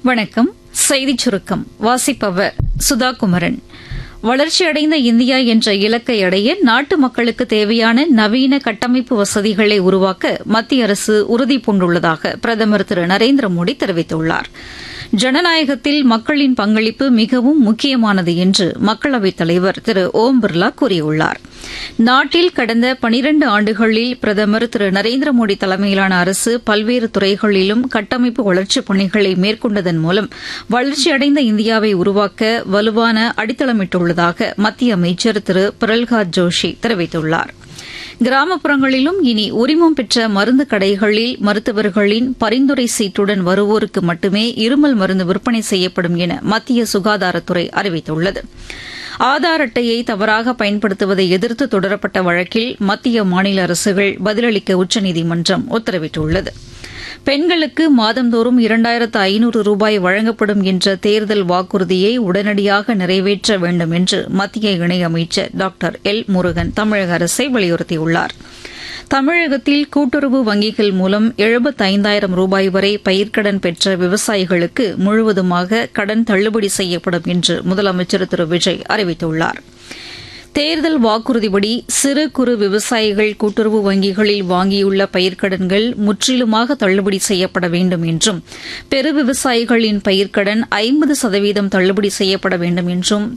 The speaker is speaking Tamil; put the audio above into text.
வணக்கம் செய்திச் சுருக்கம் வாசிப்பவர் சுதா குமரன் வளர்ச்சியடைந்த இந்தியா என்ற இலக்கை அடைய நாட்டு மக்களுக்கு தேவையான நவீன கட்டமைப்பு வசதிகளை உருவாக்க மத்திய அரசு உறுதிபூண்டுள்ளதாக பிரதமர் திரு நரேந்திர மோடி தெரிவித்துள்ளார் ஜனநாயகத்தில் மக்களின் பங்களிப்பு மிகவும் முக்கியமானது என்று மக்களவைத் தலைவர் திரு ஓம் பிர்லா கூறியுள்ளார் நாட்டில் கடந்த பனிரண்டு ஆண்டுகளில் பிரதமர் திரு நரேந்திர மோடி தலைமையிலான அரசு பல்வேறு துறைகளிலும் கட்டமைப்பு வளர்ச்சிப் பணிகளை மேற்கொண்டதன் மூலம் வளர்ச்சியடைந்த இந்தியாவை உருவாக்க வலுவான அடித்தளமிட்டுள்ளதாக மத்திய அமைச்சர் திரு பிரல்ஹாத் ஜோஷி தெரிவித்துள்ளாா் கிராமப்புறங்களிலும் இனி உரிமம் பெற்ற மருந்து கடைகளில் மருத்துவர்களின் பரிந்துரை சீட்டுடன் வருவோருக்கு மட்டுமே இருமல் மருந்து விற்பனை செய்யப்படும் என மத்திய சுகாதாரத்துறை அறிவித்துள்ளது ஆதார் அட்டையை தவறாக பயன்படுத்துவதை எதிர்த்து தொடரப்பட்ட வழக்கில் மத்திய மாநில அரசுகள் பதிலளிக்க உச்சநீதிமன்றம் உத்தரவிட்டுள்ளது பெண்களுக்கு மாதந்தோறும் இரண்டாயிரத்து ஐநூறு ரூபாய் வழங்கப்படும் என்ற தேர்தல் வாக்குறுதியை உடனடியாக நிறைவேற்ற வேண்டும் என்று மத்திய இணையமைச்சர் டாக்டர் எல் முருகன் தமிழக அரசை வலியுறுத்தியுள்ளார் தமிழகத்தில் கூட்டுறவு வங்கிகள் மூலம் எழுபத்தைந்தாயிரம் ரூபாய் வரை பயிர்க்கடன் பெற்ற விவசாயிகளுக்கு முழுவதுமாக கடன் தள்ளுபடி செய்யப்படும் என்று முதலமைச்சர் திரு விஜய் அறிவித்துள்ளாா் தேர்தல் வாக்குறுதிப்படி சிறு குறு விவசாயிகள் கூட்டுறவு வங்கிகளில் வாங்கியுள்ள பயிர்க்கடன்கள் முற்றிலுமாக தள்ளுபடி செய்யப்பட வேண்டும் என்றும் பெரு விவசாயிகளின் பயிர்க்கடன் ஐம்பது சதவீதம் தள்ளுபடி செய்யப்பட வேண்டும் என்றும்